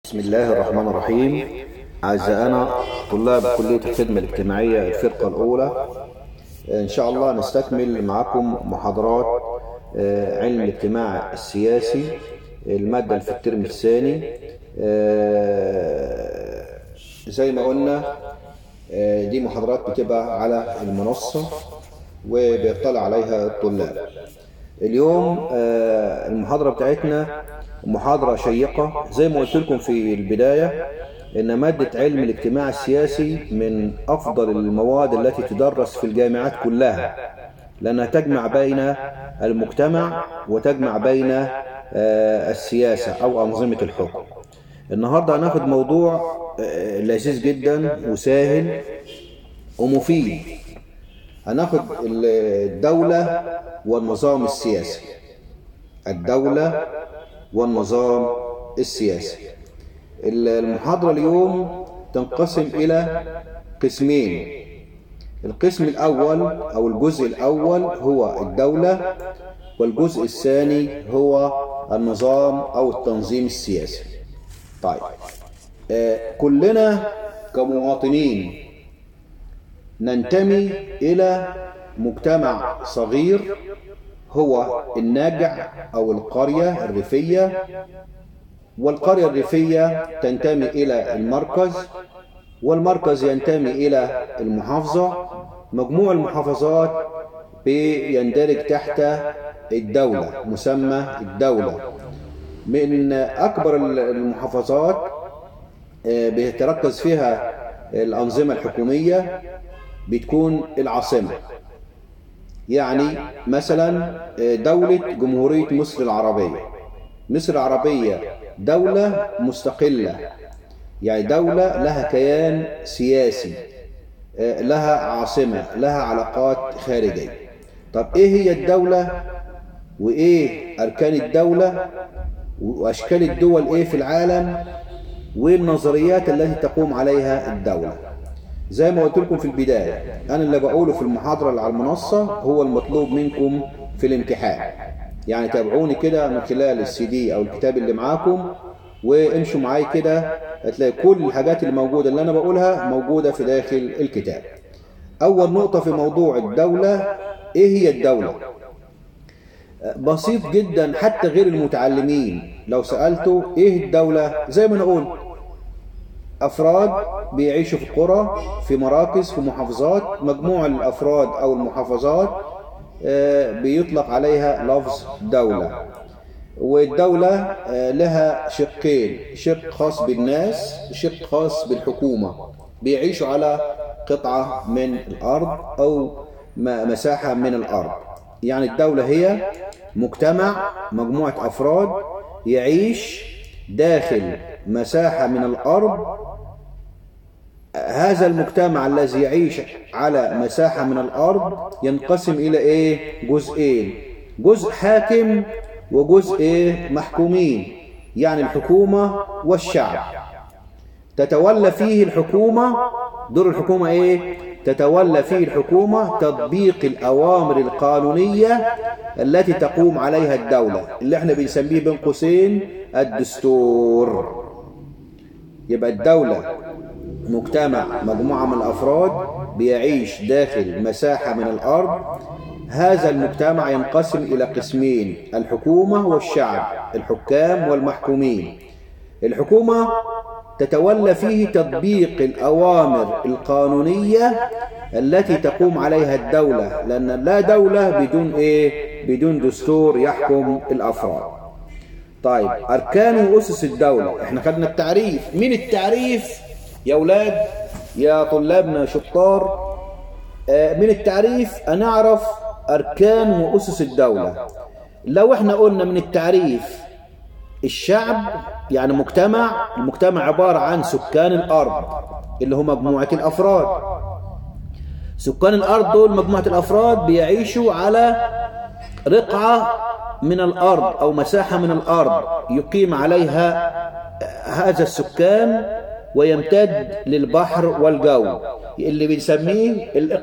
بسم الله الرحمن الرحيم أعزائنا طلاب كلية الخدمة الاجتماعية الفرقة الأولى إن شاء الله نستكمل معكم محاضرات آه، علم الاجتماع السياسي المادة في الترم الثاني آه، زي ما قلنا آه، دي محاضرات بتبقى على المنصة وبيطلع عليها الطلاب اليوم آه، المحاضرة بتاعتنا محاضرة شيقة زي ما قلت لكم في البداية إن مادة علم الاجتماع السياسي من أفضل المواد التي تدرس في الجامعات كلها لأنها تجمع بين المجتمع وتجمع بين آه، السياسة أو أنظمة الحكم النهاردة هناخد موضوع آه، لذيذ جدا وسهل ومفيد هناخد الدولة والنظام السياسي الدولة والنظام السياسي المحاضرة اليوم تنقسم إلى قسمين القسم الأول أو الجزء الأول هو الدولة والجزء الثاني هو النظام أو التنظيم السياسي طيب آه كلنا كمواطنين ننتمي إلى مجتمع صغير هو الناجع أو القرية الريفية والقرية الريفية تنتمي إلى المركز والمركز ينتمي إلى المحافظة مجموع المحافظات بيندرج تحت الدولة مسمى الدولة من أكبر المحافظات بيتركز فيها الأنظمة الحكومية بتكون العاصمة يعني مثلا دولة جمهورية مصر العربية مصر العربية دولة مستقلة يعني دولة لها كيان سياسي لها عاصمة لها علاقات خارجية طب ايه هي الدولة وايه اركان الدولة واشكال الدول ايه في العالم والنظريات التي تقوم عليها الدولة زي ما قلت لكم في البداية أنا اللي بقوله في المحاضرة اللي على المنصة هو المطلوب منكم في الامتحان يعني تابعوني كده من خلال السي دي أو الكتاب اللي معاكم وامشوا معاي كده هتلاقي كل الحاجات اللي موجودة اللي أنا بقولها موجودة في داخل الكتاب أول نقطة في موضوع الدولة إيه هي الدولة؟ بسيط جدا حتى غير المتعلمين لو سألته إيه الدولة؟ زي ما نقول أفراد بيعيشوا في قرى في مراكز في محافظات مجموع الأفراد أو المحافظات بيطلق عليها لفظ دولة والدولة لها شقين شق خاص بالناس شق خاص بالحكومة بيعيشوا على قطعة من الأرض أو مساحة من الأرض يعني الدولة هي مجتمع مجموعة أفراد يعيش داخل مساحة من الأرض هذا المجتمع الذي يعيش على مساحة من الأرض ينقسم إلى إيه؟ جزئين جزء حاكم وجزء إيه؟ محكومين يعني الحكومة والشعب تتولى فيه الحكومة دور الحكومة إيه؟ تتولى فيه الحكومة تطبيق الأوامر القانونية التي تقوم عليها الدولة اللي احنا بنسميه بين قوسين الدستور يبقى الدولة مجتمع مجموعة من الأفراد بيعيش داخل مساحة من الأرض هذا المجتمع ينقسم إلى قسمين الحكومة والشعب الحكام والمحكومين الحكومة تتولى فيه تطبيق الأوامر القانونية التي تقوم عليها الدولة لأن لا دولة بدون إيه؟ بدون دستور يحكم الأفراد طيب أركان وأسس الدولة احنا خدنا التعريف مين التعريف يا أولاد يا طلابنا شطار من التعريف هنعرف أركان وأسس الدولة لو احنا قلنا من التعريف الشعب يعني مجتمع المجتمع عبارة عن سكان الأرض اللي هم مجموعة الأفراد سكان الأرض دول مجموعة الأفراد بيعيشوا على رقعة من الأرض أو مساحة من الأرض يقيم عليها هذا السكان ويمتد للبحر والجو اللي بنسميه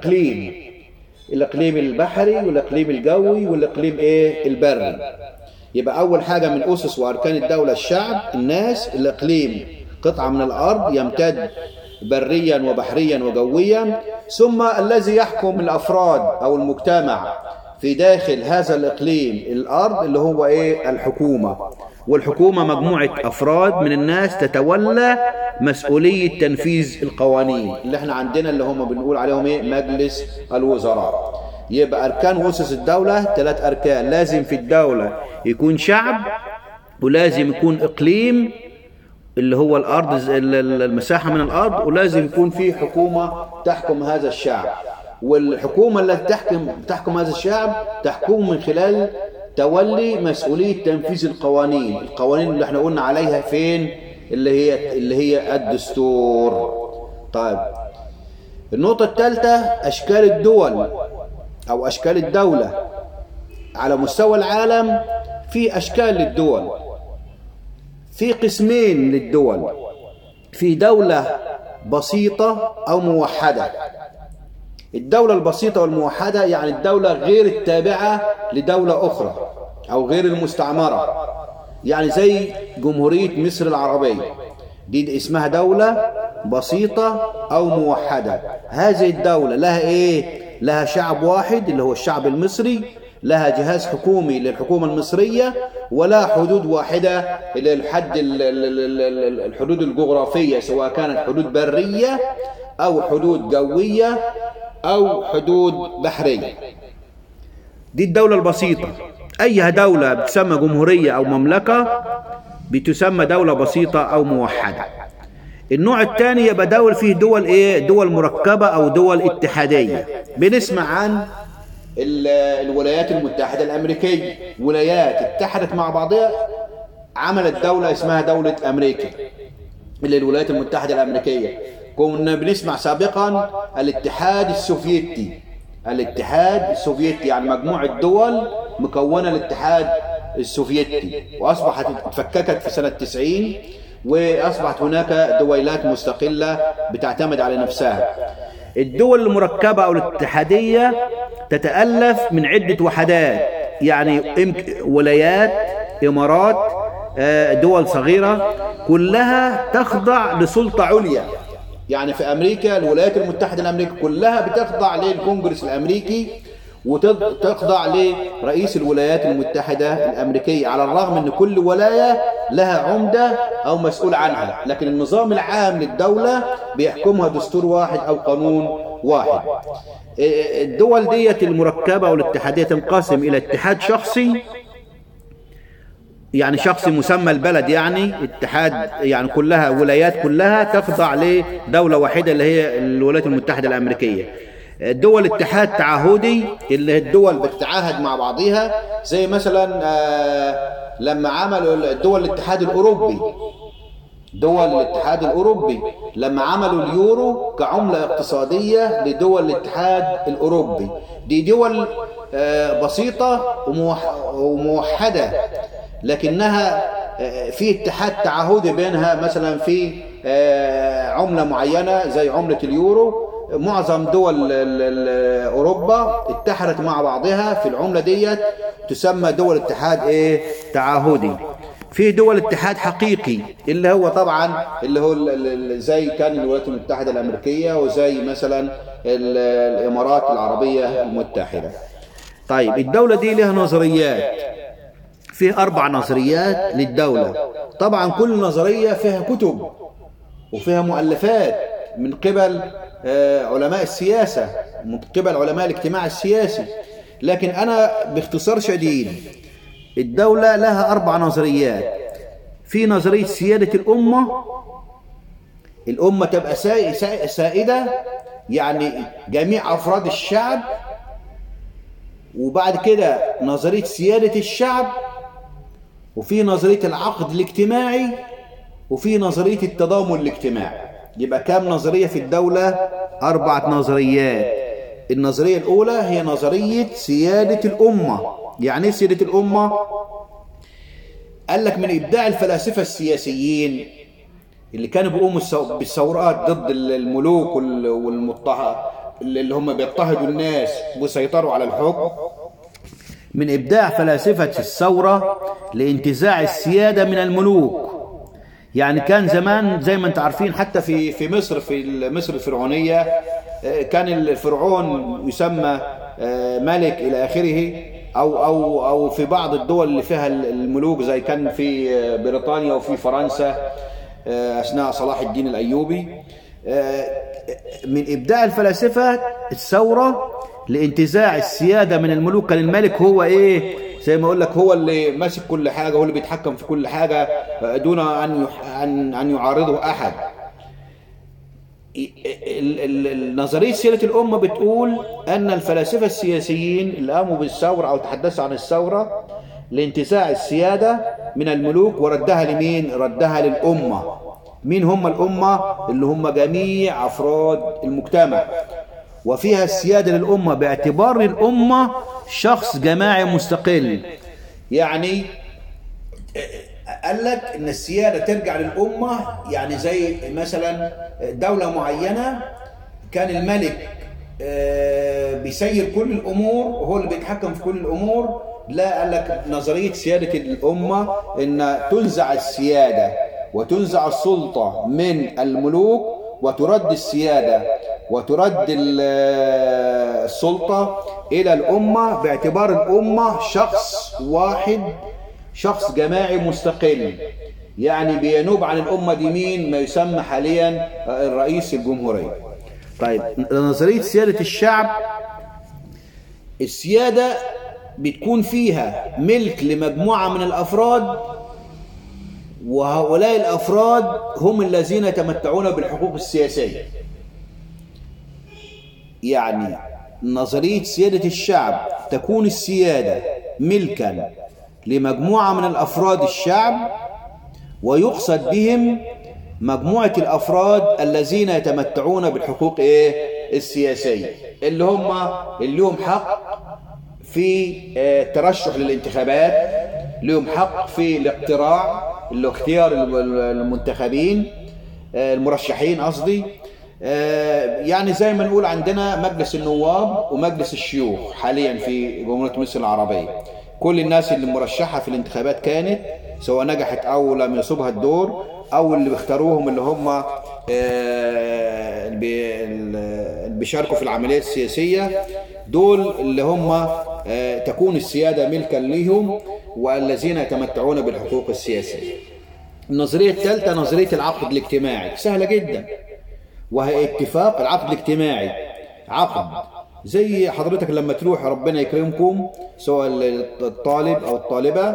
الإقليم الإقليم البحري والإقليم الجوي والإقليم إيه البري يبقى أول حاجة من أسس وأركان الدولة الشعب الناس الإقليم قطعة من الأرض يمتد بريا وبحريا وجويا ثم الذي يحكم الأفراد أو المجتمع في داخل هذا الإقليم الأرض اللي هو إيه الحكومة والحكومة مجموعة أفراد من الناس تتولى مسؤولية تنفيذ القوانين اللي احنا عندنا اللي هم بنقول عليهم إيه مجلس الوزراء يبقى أركان وأسس الدولة ثلاث أركان لازم في الدولة يكون شعب ولازم يكون إقليم اللي هو الأرض المساحة من الأرض ولازم يكون في حكومة تحكم هذا الشعب والحكومة التي تحكم تحكم هذا الشعب تحكم من خلال تولي مسؤولية تنفيذ القوانين القوانين اللي احنا قلنا عليها فين اللي هي اللي هي الدستور طيب النقطة الثالثة أشكال الدول أو أشكال الدولة على مستوى العالم في أشكال للدول في قسمين للدول في دولة بسيطة أو موحدة الدولة البسيطة والموحدة يعني الدولة غير التابعة لدولة أخرى أو غير المستعمرة يعني زي جمهورية مصر العربية دي اسمها دولة بسيطة أو موحدة هذه الدولة لها إيه؟ لها شعب واحد اللي هو الشعب المصري لها جهاز حكومي للحكومة المصرية ولا حدود واحدة للحد الحدود الجغرافية سواء كانت حدود برية أو حدود جوية أو حدود بحرية دي الدولة البسيطة أي دولة بتسمى جمهورية أو مملكة بتسمى دولة بسيطة أو موحدة النوع الثاني يبقى دول فيه دول ايه دول مركبة او دول اتحادية بنسمع عن الولايات المتحدة الامريكية ولايات اتحدت مع بعضها عملت دولة اسمها دولة امريكا اللي الولايات المتحدة الامريكية كنا بنسمع سابقا الاتحاد السوفيتي الاتحاد السوفيتي يعني مجموعة دول مكونة الاتحاد السوفيتي واصبحت اتفككت في سنة 90 وأصبحت هناك دويلات مستقلة بتعتمد على نفسها الدول المركبة أو الاتحادية تتألف من عدة وحدات يعني ولايات إمارات دول صغيرة كلها تخضع لسلطة عليا يعني في أمريكا الولايات المتحدة الأمريكية كلها بتخضع للكونجرس الأمريكي وتخضع لرئيس الولايات المتحدة الأمريكية على الرغم أن كل ولاية لها عمدة أو مسؤول عنها لكن النظام العام للدولة بيحكمها دستور واحد أو قانون واحد الدول ديت المركبة والاتحادية تنقسم إلى اتحاد شخصي يعني شخصي مسمى البلد يعني اتحاد يعني كلها ولايات كلها تخضع لدولة واحدة اللي هي الولايات المتحدة الأمريكية دول اتحاد تعهدي اللي الدول بتتعاهد مع بعضها زي مثلا لما عملوا الدول الاتحاد الأوروبي دول الاتحاد الأوروبي لما عملوا اليورو كعملة اقتصادية لدول الاتحاد الأوروبي دي دول بسيطة وموحدة لكنها في اتحاد تعهدي بينها مثلا في عملة معينة زي عملة اليورو معظم دول أوروبا اتحدت مع بعضها في العملة ديت تسمى دول اتحاد ايه تعهدي في دول اتحاد حقيقي اللي هو طبعا اللي هو زي كان الولايات المتحدة الأمريكية وزي مثلا الإمارات العربية المتحدة طيب الدولة دي لها نظريات فيه أربع نظريات للدولة طبعا كل نظرية فيها كتب وفيها مؤلفات من قبل علماء السياسة من قبل علماء الاجتماع السياسي لكن أنا باختصار شديد الدولة لها أربع نظريات في نظرية سيادة الأمة الأمة تبقى سائدة يعني جميع أفراد الشعب وبعد كده نظرية سيادة الشعب وفي نظرية العقد الاجتماعي وفي نظرية التضامن الاجتماعي يبقى كام نظرية في الدولة أربعة نظريات النظرية الأولى هي نظرية سيادة الأمة يعني ايه سيادة الأمة قال لك من إبداع الفلاسفة السياسيين اللي كانوا بيقوموا بالثورات ضد الملوك والمضطهد اللي هم بيضطهدوا الناس ويسيطروا على الحكم من إبداع فلاسفة الثورة لانتزاع السيادة من الملوك يعني كان زمان زي ما انت عارفين حتى في في مصر في مصر الفرعونية آه، كان الفرعون يسمى آه، ملك إلى آخره أو أو أو في بعض الدول اللي فيها الملوك زي كان في آه، بريطانيا وفي فرنسا أثناء صلاح الدين الأيوبي من إبداع الفلاسفة الثورة لانتزاع السيادة من الملوك كان الملك هو إيه زي ما أقول لك هو اللي ماسك كل حاجة هو اللي بيتحكم في كل حاجة دون أن أن أن يعارضه أحد نظرية سيرة الأمة بتقول أن الفلاسفة السياسيين اللي قاموا بالثورة أو تحدثوا عن الثورة لانتزاع السيادة من الملوك وردها لمين؟ ردها للأمة مين هم الأمة؟ اللي هم جميع أفراد المجتمع وفيها السيادة للأمة باعتبار الأمة شخص جماعي مستقل يعني قال لك ان السيادة ترجع للأمة يعني زي مثلا دولة معينة كان الملك بيسير كل الأمور وهو اللي بيتحكم في كل الأمور لا قال لك نظرية سيادة الأمة ان تنزع السيادة وتنزع السلطة من الملوك وترد السيادة وترد السلطة إلى الأمة باعتبار الأمة شخص واحد شخص جماعي مستقل يعني بينوب عن الأمة دي مين ما يسمى حاليا الرئيس الجمهورية طيب نظرية سيادة الشعب السيادة بتكون فيها ملك لمجموعة من الأفراد وهؤلاء الأفراد هم الذين يتمتعون بالحقوق السياسية يعني نظرية سيادة الشعب تكون السيادة ملكا لمجموعة من الأفراد الشعب ويقصد بهم مجموعة الأفراد الذين يتمتعون بالحقوق إيه؟ السياسية اللي هم اللي لهم حق في الترشح للانتخابات لهم حق في الاقتراع اللي اختيار المنتخبين المرشحين قصدي يعني زي ما نقول عندنا مجلس النواب ومجلس الشيوخ حاليا في جمهورية مصر العربية كل الناس اللي مرشحة في الانتخابات كانت سواء نجحت أو لم يصبها الدور أو اللي بيختاروهم اللي هم اللي بيشاركوا في العملية السياسية دول اللي هم تكون السيادة ملكا لهم والذين يتمتعون بالحقوق السياسية النظرية الثالثة نظرية العقد الاجتماعي سهلة جدا وهي اتفاق العقد الاجتماعي عقد زي حضرتك لما تروح ربنا يكرمكم سواء الطالب أو الطالبة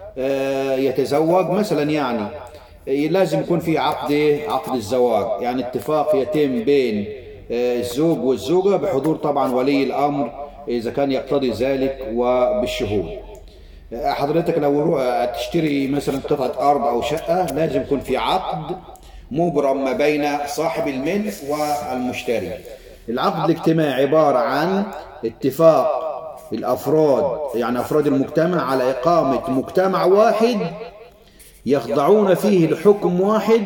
يتزوج مثلا يعني لازم يكون في عقد عقد الزواج يعني اتفاق يتم بين الزوج والزوجة بحضور طبعا ولي الأمر إذا كان يقتضي ذلك وبالشهود حضرتك لو تشتري مثلا قطعة أرض أو شقة لازم يكون في عقد مبرم ما بين صاحب الملك والمشتري العقد الاجتماعي عبارة عن اتفاق الأفراد يعني أفراد المجتمع على إقامة مجتمع واحد يخضعون فيه لحكم واحد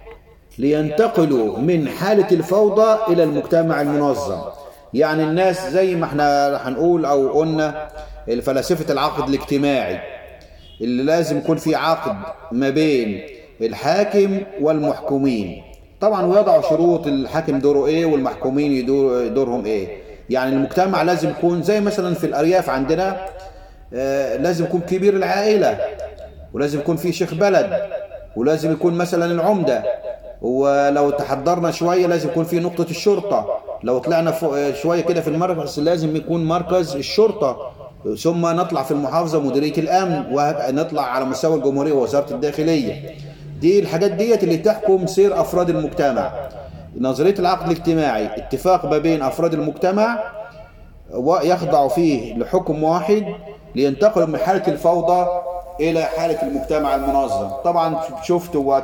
لينتقلوا من حالة الفوضى إلى المجتمع المنظم يعني الناس زي ما احنا هنقول أو قلنا الفلاسفة العقد الاجتماعي اللي لازم يكون في عقد ما بين الحاكم والمحكومين طبعا ويضعوا شروط الحاكم دوره ايه والمحكومين يدور دورهم ايه يعني المجتمع لازم يكون زي مثلا في الارياف عندنا آه لازم يكون كبير العائله ولازم يكون في شيخ بلد ولازم يكون مثلا العمده ولو تحضرنا شويه لازم يكون في نقطه الشرطه لو طلعنا فوق شويه كده في المركز لازم يكون مركز الشرطه ثم نطلع في المحافظه مديريه الامن ونطلع على مستوى الجمهوريه ووزاره الداخليه دي الحاجات ديت اللي تحكم سير أفراد المجتمع نظرية العقد الاجتماعي اتفاق ما بين أفراد المجتمع ويخضع فيه لحكم واحد لينتقلوا من حالة الفوضى إلى حالة المجتمع المنظم طبعا شفتوا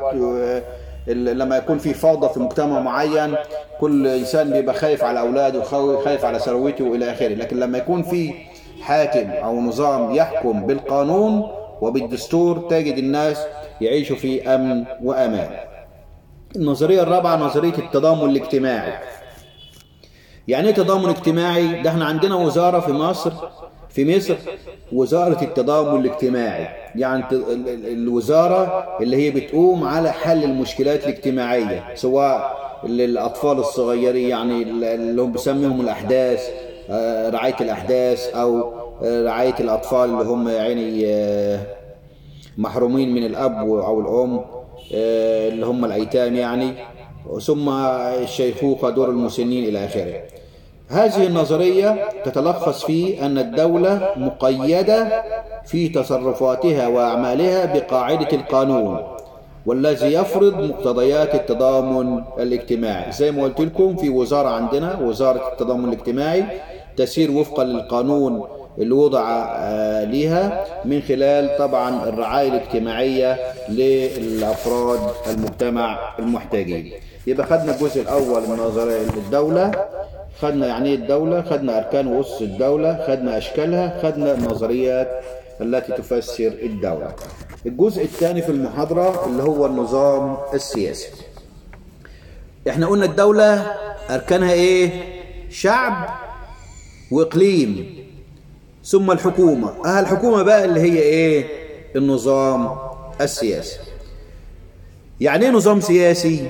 لما يكون في فوضى في مجتمع معين كل إنسان بيبقى خايف على أولاده خايف على ثروته وإلى آخره لكن لما يكون في حاكم أو نظام يحكم بالقانون وبالدستور تجد الناس يعيشوا في أمن وأمان النظرية الرابعة نظرية التضامن الاجتماعي يعني ايه تضامن اجتماعي ده احنا عندنا وزارة في مصر في مصر وزارة التضامن الاجتماعي يعني ت- ال- ال- الوزارة اللي هي بتقوم على حل المشكلات الاجتماعية سواء للأطفال الصغيرين يعني اللي هم بيسميهم الأحداث آه، رعاية الأحداث أو آه، رعاية الأطفال اللي هم يعني آه، محرومين من الأب أو الأم آه، اللي هم الأيتام يعني ثم الشيخوخة دور المسنين إلى آخره هذه النظرية تتلخص في أن الدولة مقيدة في تصرفاتها وأعمالها بقاعدة القانون والذي يفرض مقتضيات التضامن الاجتماعي زي ما قلت لكم في وزارة عندنا وزارة التضامن الاجتماعي تسير وفقا للقانون اللي وضع آه، ليها من خلال طبعا الرعاية الاجتماعية للأفراد المجتمع المحتاجين يبقى خدنا الجزء الأول من نظرية الدولة خدنا يعني ايه الدولة خدنا أركان وأسس الدولة خدنا أشكالها خدنا النظريات التي تفسر الدولة الجزء الثاني في المحاضرة اللي هو النظام السياسي احنا قلنا الدولة أركانها ايه شعب وإقليم ثم الحكومة اه الحكومة بقى اللي هي ايه النظام السياسي يعني ايه نظام سياسي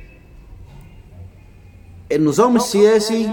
النظام السياسي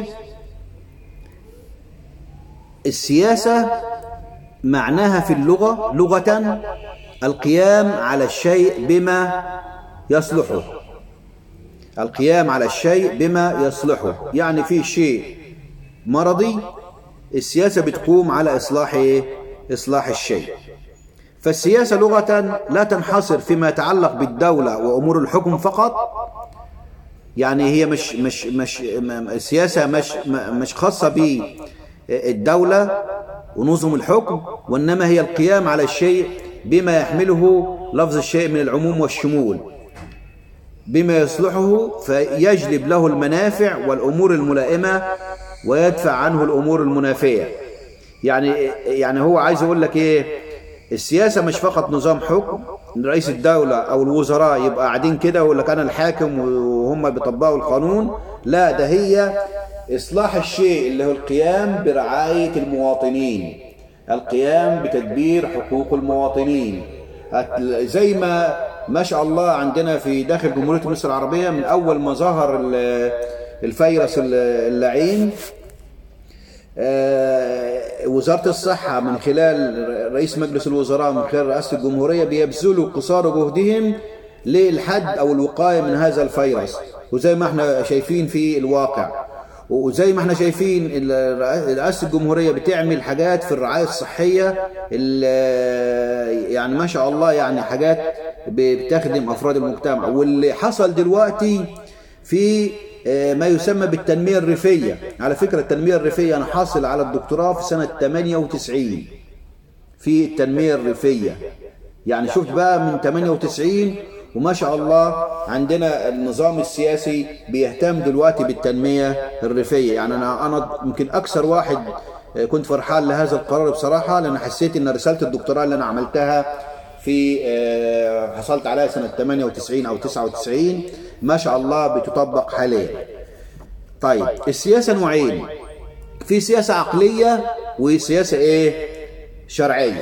السياسة معناها في اللغة لغة القيام على الشيء بما يصلحه القيام على الشيء بما يصلحه يعني في شيء مرضي السياسة بتقوم على إصلاح إيه؟ إصلاح الشيء فالسياسة لغة لا تنحصر فيما يتعلق بالدولة وأمور الحكم فقط يعني هي مش مش مش م- السياسة مش م- مش خاصة بالدولة ونظم الحكم وإنما هي القيام على الشيء بما يحمله لفظ الشيء من العموم والشمول بما يصلحه فيجلب له المنافع والأمور الملائمة ويدفع عنه الأمور المنافية يعني يعني هو عايز يقول لك إيه السياسة مش فقط نظام حكم رئيس الدولة أو الوزراء يبقى قاعدين كده ويقول لك أنا الحاكم وهم بيطبقوا القانون لا ده هي إصلاح الشيء اللي هو القيام برعاية المواطنين القيام بتدبير حقوق المواطنين هت- زي ما ما شاء الله عندنا في داخل جمهورية مصر العربية من أول ما ظهر ال- الفيروس ال- اللعين آه، وزارة الصحة من خلال رئيس مجلس الوزراء من خلال رئاسة الجمهورية بيبذلوا قصارى جهدهم للحد أو الوقاية من هذا الفيروس وزي ما احنا شايفين في الواقع وزي ما احنا شايفين ال- رئاسة الجمهورية بتعمل حاجات في الرعاية الصحية ال- يعني ما شاء الله يعني حاجات بتخدم أفراد المجتمع واللي حصل دلوقتي في آه، ما يسمى بالتنمية الريفية على فكرة التنمية الريفية أنا حاصل على الدكتوراه في سنة 98 في التنمية الريفية يعني شفت بقى من 98 وما شاء الله عندنا النظام السياسي بيهتم دلوقتي بالتنمية الريفية يعني أنا أنا يمكن أكثر واحد آه، كنت فرحان لهذا القرار بصراحة لأن حسيت إن رسالة الدكتوراه اللي أنا عملتها في آه، حصلت عليها سنة 98 أو 99 ما شاء الله بتطبق حاليا طيب السياسة نوعين في سياسة عقلية وسياسة ايه شرعية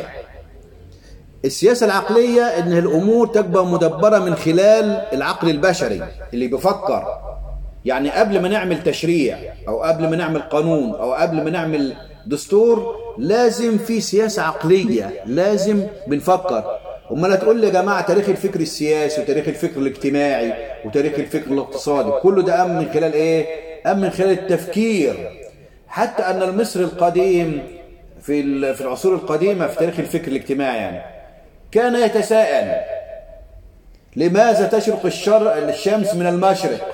السياسة العقلية ان الامور تبقى مدبرة من خلال العقل البشري اللي بيفكر يعني قبل ما نعمل تشريع او قبل ما نعمل قانون او قبل ما نعمل دستور لازم في سياسة عقلية لازم بنفكر امال تقول لي يا جماعة تاريخ الفكر السياسي وتاريخ الفكر الاجتماعي وتاريخ الفكر الاقتصادي كله ده قام من خلال ايه قام من خلال التفكير حتى ان المصري القديم في ال- في العصور القديمة في تاريخ الفكر الاجتماعي يعني كان يتساءل لماذا تشرق الشر الشمس من المشرق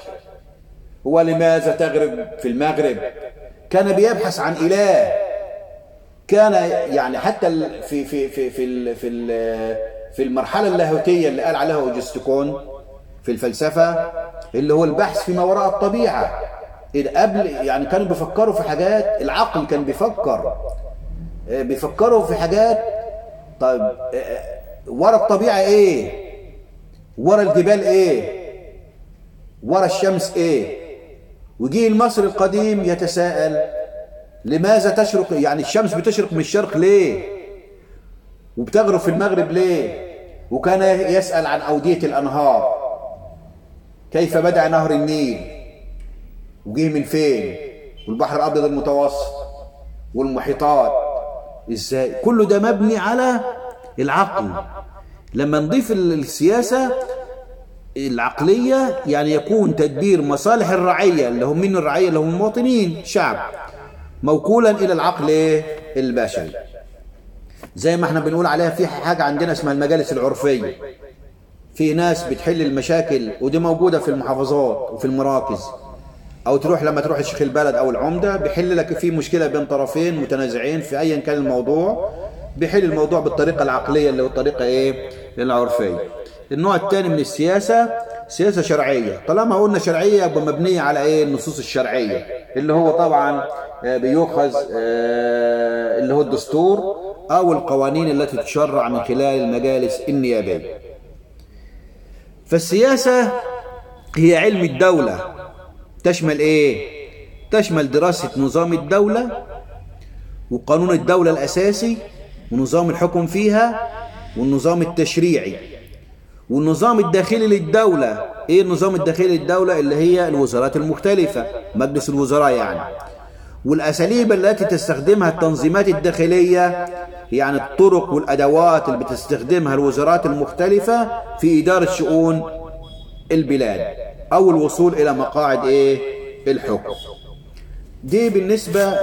ولماذا تغرب في المغرب كان بيبحث عن إله كان يعني حتى ال- في في في في ال- في ال- في المرحلة اللاهوتية اللي قال عليها أوجستكون في الفلسفة اللي هو البحث فيما وراء الطبيعة إذ قبل يعني كانوا بيفكروا في حاجات العقل كان بيفكر آه، بيفكروا في حاجات طيب آه، آه، ورا الطبيعة ايه ورا الجبال ايه ورا الشمس ايه وجي المصري القديم يتساءل لماذا تشرق يعني الشمس بتشرق من الشرق ليه وبتغرب في المغرب ليه وكان يسأل عن أودية الأنهار كيف بدأ نهر النيل وجه من فين والبحر الأبيض المتوسط والمحيطات ازاي كله ده مبني على العقل لما نضيف السياسة العقلية يعني يكون تدبير مصالح الرعية اللي هم من الرعية اللي هم المواطنين شعب موكولا إلى العقل البشري زي ما احنا بنقول عليها في حاجة عندنا اسمها المجالس العرفية في ناس بتحل المشاكل ودي موجودة في المحافظات وفي المراكز او تروح لما تروح الشيخ البلد او العمدة بيحل لك في مشكلة بين طرفين متنازعين في ايا كان الموضوع بيحل الموضوع بالطريقة العقلية اللي هو الطريقة ايه العرفية النوع الثاني من السياسة سياسة شرعية طالما قلنا شرعية يبقى مبنية على ايه النصوص الشرعية اللي هو طبعا بيؤخذ اللي هو الدستور او القوانين التي تشرع من خلال المجالس النيابية فالسياسة هي علم الدولة تشمل ايه تشمل دراسة نظام الدولة وقانون الدولة الأساسي ونظام الحكم فيها والنظام التشريعي والنظام الداخلي للدولة ايه النظام الداخلي للدولة اللي هي الوزارات المختلفة مجلس الوزراء يعني والأساليب التي تستخدمها التنظيمات الداخلية يعني الطرق والأدوات اللي بتستخدمها الوزارات المختلفة في إدارة شؤون البلاد أو الوصول إلى مقاعد إيه الحكم دي بالنسبة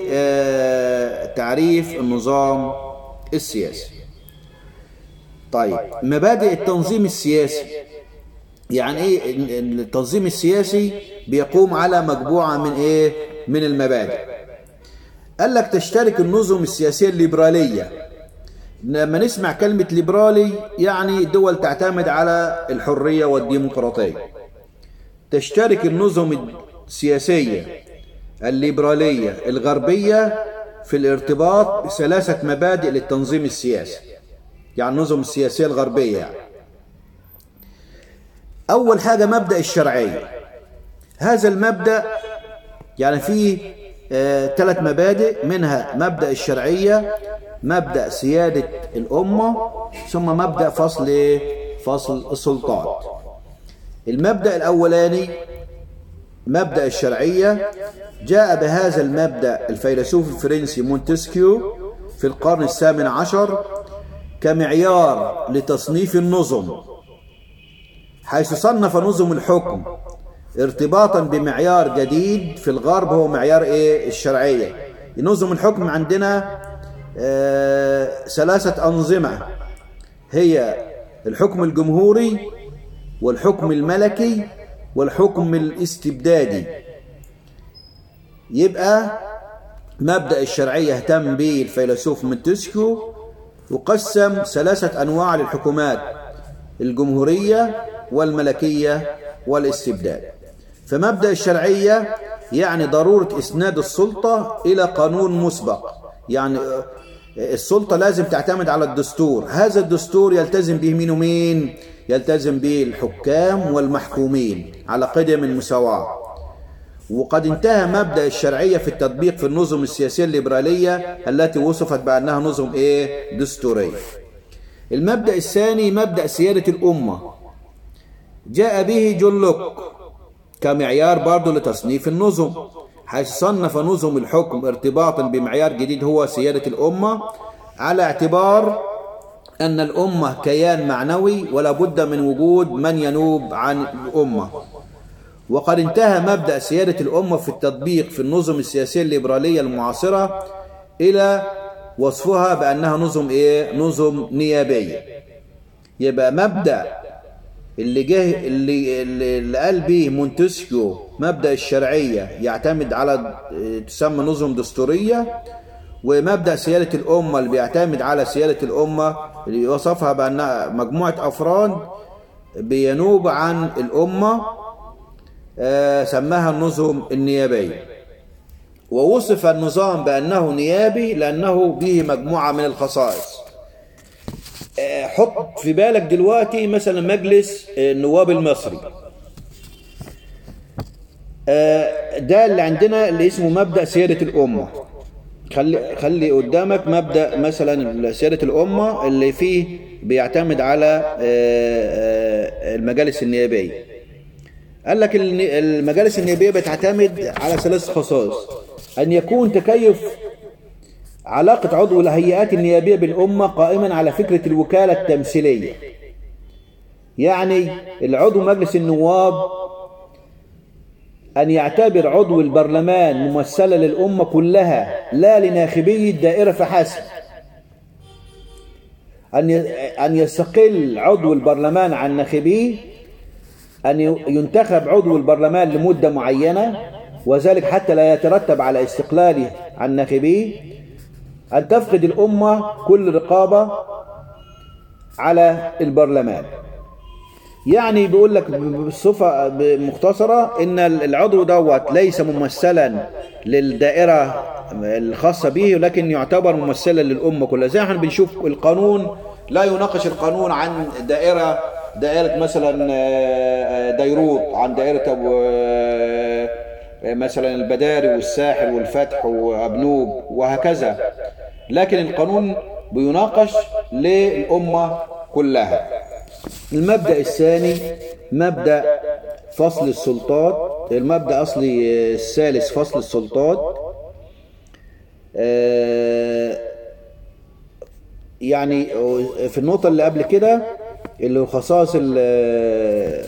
لتعريف النظام السياسي طيب مبادئ التنظيم السياسي يعني ايه التنظيم السياسي بيقوم على مجموعة من ايه من المبادئ قال لك تشترك النظم السياسية الليبرالية لما نسمع كلمة ليبرالي يعني دول تعتمد على الحرية والديمقراطية تشترك النظم السياسية الليبرالية الغربية في الارتباط بثلاثة مبادئ للتنظيم السياسي يعني النظم السياسية الغربية يعني. أول حاجة مبدأ الشرعية هذا المبدأ يعني فيه آه ثلاث مبادئ منها مبدأ الشرعية مبدأ سيادة الأمة ثم مبدأ فصل فصل السلطات المبدأ الأولاني مبدأ الشرعية جاء بهذا المبدأ الفيلسوف الفرنسي مونتسكيو في القرن الثامن عشر كمعيار لتصنيف النظم حيث صنف نظم الحكم ارتباطا بمعيار جديد في الغرب هو معيار ايه الشرعية نظم الحكم عندنا آه ثلاثة أنظمة هي الحكم الجمهوري والحكم الملكي والحكم الاستبدادي يبقى مبدأ الشرعية اهتم به الفيلسوف مونتسكيو وقسم ثلاثة أنواع للحكومات الجمهورية والملكية والاستبداد فمبدأ الشرعية يعني ضرورة إسناد السلطة إلى قانون مسبق يعني السلطة لازم تعتمد على الدستور هذا الدستور يلتزم به مين ومين يلتزم به الحكام والمحكومين على قدم المساواة وقد انتهى مبدأ الشرعية في التطبيق في النظم السياسية الليبرالية التي وصفت بأنها نظم إيه؟ دستورية المبدأ الثاني مبدأ سيادة الأمة جاء به جون لوك كمعيار برضه لتصنيف النظم حيث صنف نظم الحكم ارتباطا بمعيار جديد هو سيادة الأمة على اعتبار أن الأمة كيان معنوي ولا بد من وجود من ينوب عن الأمة وقد انتهى مبدأ سيادة الأمة في التطبيق في النظم السياسية الليبرالية المعاصرة إلى وصفها بأنها نظم إيه؟ نظم نيابية يبقى مبدأ اللي جه اللي اللي قال به مونتسكيو مبدأ الشرعية يعتمد على تسمى نظم دستورية ومبدأ سيادة الأمة اللي بيعتمد على سيادة الأمة اللي وصفها بأنها مجموعة أفراد بينوب عن الأمة آه سماها النظم النيابية ووصف النظام بأنه نيابي لأنه به مجموعة من الخصائص آه حط في بالك دلوقتي مثلا مجلس النواب المصري آه ده اللي عندنا اللي اسمه مبدأ سيادة الأمة خلي خلي قدامك مبدا مثلا سياده الامه اللي فيه بيعتمد على آه، آه، المجالس النيابيه قال لك الن- المجالس النيابيه بتعتمد على ثلاث خصائص ان يكون تكيف علاقه عضو الهيئات النيابيه بالامه قائما على فكره الوكاله التمثيليه يعني العضو مجلس النواب أن يعتبر عضو البرلمان ممثلا للأمة كلها لا لناخبي الدائرة فحسب أن ي- أن يستقل عضو البرلمان عن ناخبيه أن ي- ينتخب عضو البرلمان لمدة معينة وذلك حتى لا يترتب على استقلاله عن ناخبيه أن تفقد الأمة كل رقابة على البرلمان يعني بيقول لك بصفة مختصرة ان العضو دوت ليس ممثلا للدائرة الخاصة به ولكن يعتبر ممثلا للأمة كلها زي ما احنا بنشوف القانون لا يناقش القانون عن دائرة دائرة مثلا آه، ديروت عن دائرة أبو آه، مثلا البداري والساحل والفتح وأبنوب وهكذا لكن القانون بيناقش للأمة كلها المبدأ الثاني مبدأ فصل السلطات المبدأ أصلي آه، الثالث فصل السلطات آه، يعني آه، في النقطة اللي قبل كده اللي هو خصائص ال-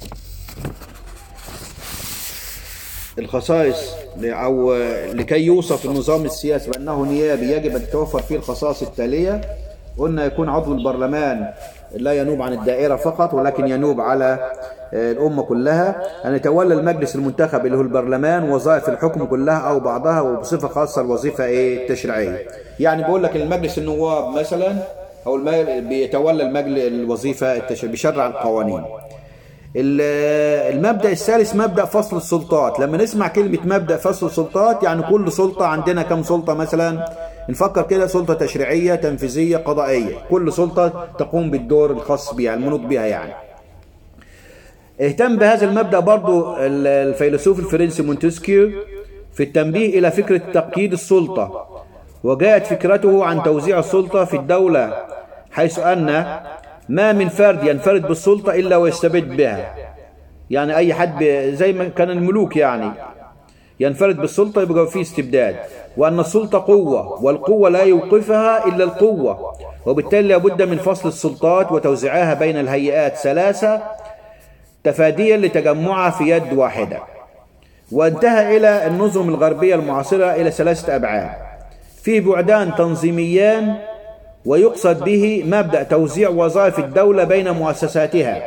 الخصائص أو لكي يوصف النظام السياسي بأنه نيابي يجب أن تتوفر فيه الخصائص التالية قلنا يكون عضو البرلمان لا ينوب عن الدائرة فقط ولكن ينوب على آه، الأمة كلها أن يتولى المجلس المنتخب اللي هو البرلمان وظائف الحكم كلها أو بعضها وبصفة خاصة الوظيفة إيه التشريعية يعني بقول لك المجلس النواب مثلا أو الم- بيتولى المجلس الوظيفة التشريعية بيشرع القوانين ال- المبدأ الثالث مبدأ فصل السلطات لما نسمع كلمة مبدأ فصل السلطات يعني كل سلطة عندنا كم سلطة مثلا نفكر كده سلطة تشريعية تنفيذية قضائية كل سلطة تقوم بالدور الخاص بها المنوط بها يعني اهتم بهذا المبدأ برضو ال- الفيلسوف الفرنسي مونتسكيو في التنبيه إلى فكرة تقييد السلطة وجاءت فكرته عن توزيع السلطة في الدولة حيث أن ما من فرد ينفرد بالسلطة إلا ويستبد بها يعني أي حد ب- زي ما كان الملوك يعني ينفرد بالسلطة يبقى فيه استبداد وأن السلطة قوة والقوة لا يوقفها إلا القوة وبالتالي لابد من فصل السلطات وتوزيعها بين الهيئات ثلاثة تفاديا لتجمعها في يد واحدة وانتهى إلى النظم الغربية المعاصرة إلى ثلاثة أبعاد في بعدان تنظيميان ويقصد به مبدأ توزيع وظائف الدولة بين مؤسساتها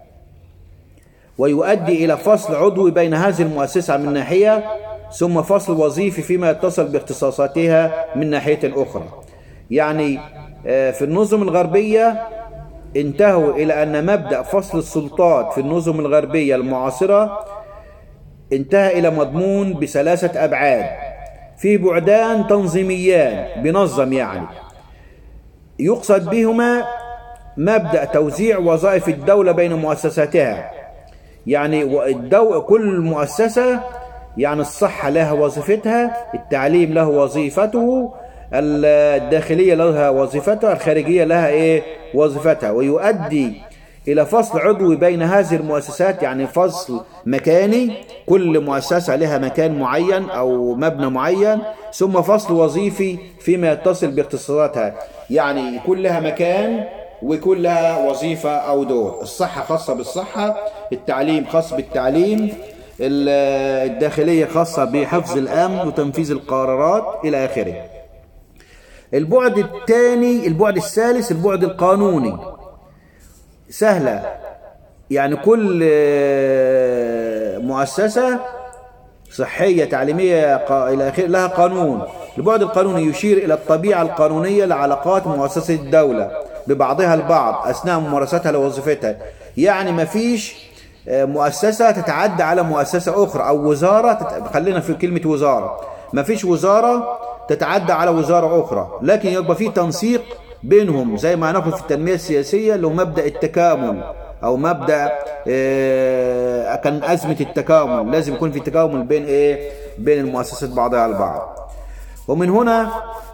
ويؤدي إلى فصل عضوي بين هذه المؤسسة من ناحية ثم فصل وظيفي فيما يتصل باختصاصاتها من ناحية أخرى يعني آه، في النظم الغربية انتهوا إلى أن مبدأ فصل السلطات في النظم الغربية المعاصرة انتهى إلى مضمون بثلاثة أبعاد في بعدان تنظيميان بنظم يعني يقصد بهما مبدأ توزيع وظائف الدولة بين مؤسساتها يعني الدو... كل مؤسسة يعني الصحة لها وظيفتها التعليم له وظيفته الداخلية لها وظيفتها الخارجية لها ايه وظيفتها ويؤدي إلى فصل عضوي بين هذه المؤسسات يعني فصل مكاني كل مؤسسة لها مكان معين أو مبنى معين ثم فصل وظيفي فيما يتصل باختصاصاتها يعني يكون لها مكان ويكون لها وظيفة أو دور الصحة خاصة بالصحة التعليم خاص بالتعليم ال- الداخلية خاصة بحفظ الأمن وتنفيذ القرارات إلى آخره البعد الثاني البعد الثالث البعد القانوني سهلة يعني كل آه، مؤسسة صحية تعليمية قا- إلى آخره لها قانون البعد القانوني يشير إلى الطبيعة القانونية لعلاقات مؤسسة الدولة ببعضها البعض أثناء ممارستها لوظيفتها يعني ما فيش آه، مؤسسة تتعدى على مؤسسة أخرى أو وزارة تت... خلينا في كلمة وزارة ما فيش وزارة تتعدى على وزارة أخرى لكن يبقى في تنسيق بينهم زي ما هناخد في التنمية السياسية اللي هو مبدأ التكامل أو مبدأ آه، كان أزمة التكامل لازم يكون في تكامل بين إيه بين المؤسسات بعضها البعض ومن هنا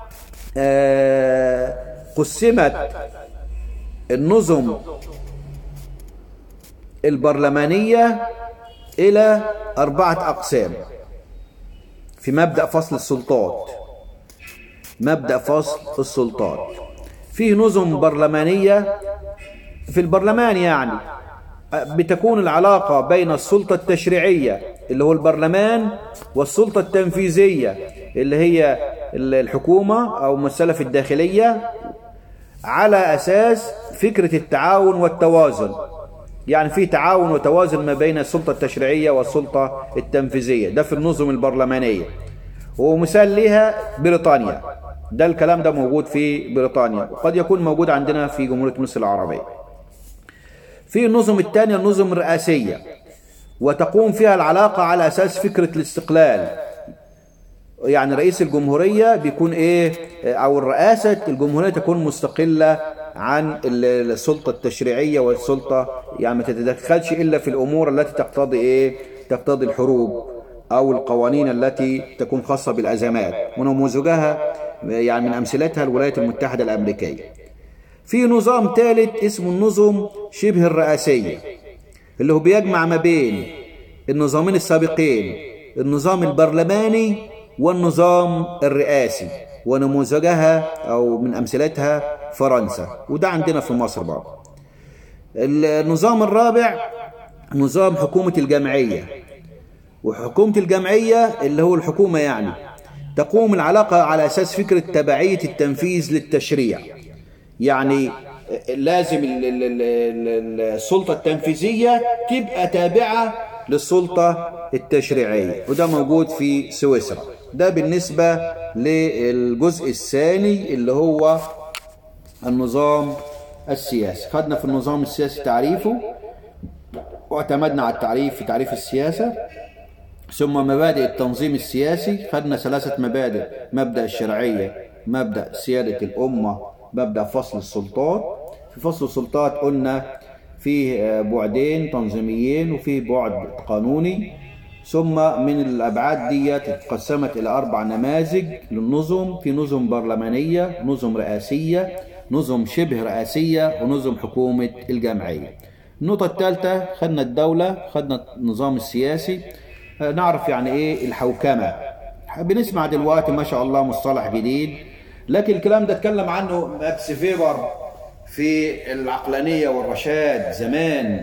آه، قسمت النظم البرلمانية إلى أربعة أقسام في مبدأ فصل السلطات مبدأ فصل السلطات فيه نظم برلمانية في البرلمان يعني بتكون العلاقة بين السلطة التشريعية اللي هو البرلمان والسلطة التنفيذية اللي هي الحكومة أو ممثلة في الداخلية على أساس فكرة التعاون والتوازن يعني في تعاون وتوازن ما بين السلطة التشريعية والسلطة التنفيذية ده في النظم البرلمانية ومثال لها بريطانيا ده الكلام ده موجود في بريطانيا وقد يكون موجود عندنا في جمهورية مصر العربية في النظم الثانية النظم الرئاسية وتقوم فيها العلاقة على أساس فكرة الاستقلال يعني رئيس الجمهورية بيكون إيه أو الرئاسة الجمهورية تكون مستقلة عن السلطة التشريعية والسلطة يعني ما تتدخلش إلا في الأمور التي تقتضي إيه تقتضي الحروب أو القوانين التي تكون خاصة بالأزمات ونموذجها يعني من أمثلتها الولايات المتحدة الأمريكية في نظام ثالث اسمه النظم شبه الرئاسية اللي هو بيجمع ما بين النظامين السابقين النظام البرلماني والنظام الرئاسي ونموذجها أو من أمثلتها فرنسا وده عندنا في مصر برضه النظام الرابع نظام حكومة الجمعية وحكومة الجمعية اللي هو الحكومة يعني تقوم العلاقة على أساس فكرة تبعية التنفيذ للتشريع يعني لازم السلطة التنفيذية تبقى تابعة للسلطة التشريعية وده موجود في سويسرا ده بالنسبة للجزء الثاني اللي هو النظام السياسي خدنا في النظام السياسي تعريفه واعتمدنا على التعريف في تعريف السياسة ثم مبادئ التنظيم السياسي خدنا ثلاثة مبادئ مبدأ الشرعية مبدأ سيادة الأمة مبدأ فصل السلطات في فصل السلطات قلنا فيه بعدين تنظيميين وفيه بعد قانوني ثم من الأبعاد دي اتقسمت إلى أربع نماذج للنظم في نظم برلمانية نظم رئاسية نظم شبه رئاسية ونظم حكومة الجمعية النقطة الثالثة خدنا الدولة خدنا النظام السياسي نعرف يعني ايه الحوكمة بنسمع دلوقتي ما شاء الله مصطلح جديد لكن الكلام ده اتكلم عنه ماكس فيبر في العقلانية والرشاد زمان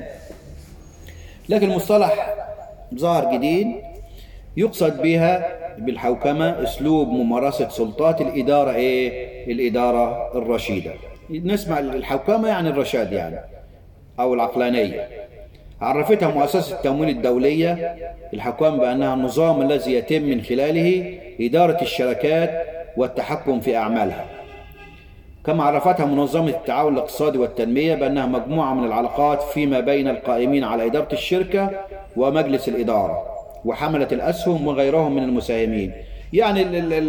لكن المصطلح ظهر جديد يقصد بها بالحوكمة اسلوب ممارسة سلطات الإدارة ايه الإدارة الرشيدة نسمع الحوكمة يعني الرشاد يعني أو العقلانية عرفتها مؤسسة التمويل الدولية الحكام بأنها النظام الذي يتم من خلاله إدارة الشركات والتحكم في أعمالها كما عرفتها منظمة التعاون الاقتصادي والتنمية بأنها مجموعة من العلاقات فيما بين القائمين على إدارة الشركة ومجلس الإدارة وحملة الأسهم وغيرهم من المساهمين يعني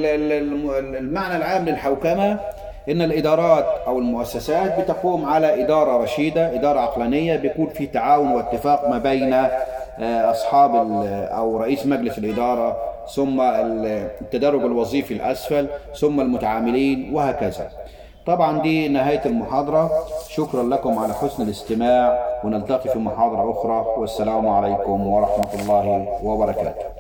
المعنى العام للحوكمة إن الإدارات أو المؤسسات بتقوم على إدارة رشيدة إدارة عقلانية بيكون في تعاون واتفاق ما بين أصحاب أو رئيس مجلس الإدارة ثم التدرج الوظيفي الأسفل ثم المتعاملين وهكذا طبعا دي نهاية المحاضرة شكرا لكم على حسن الاستماع ونلتقي في محاضرة أخرى والسلام عليكم ورحمة الله وبركاته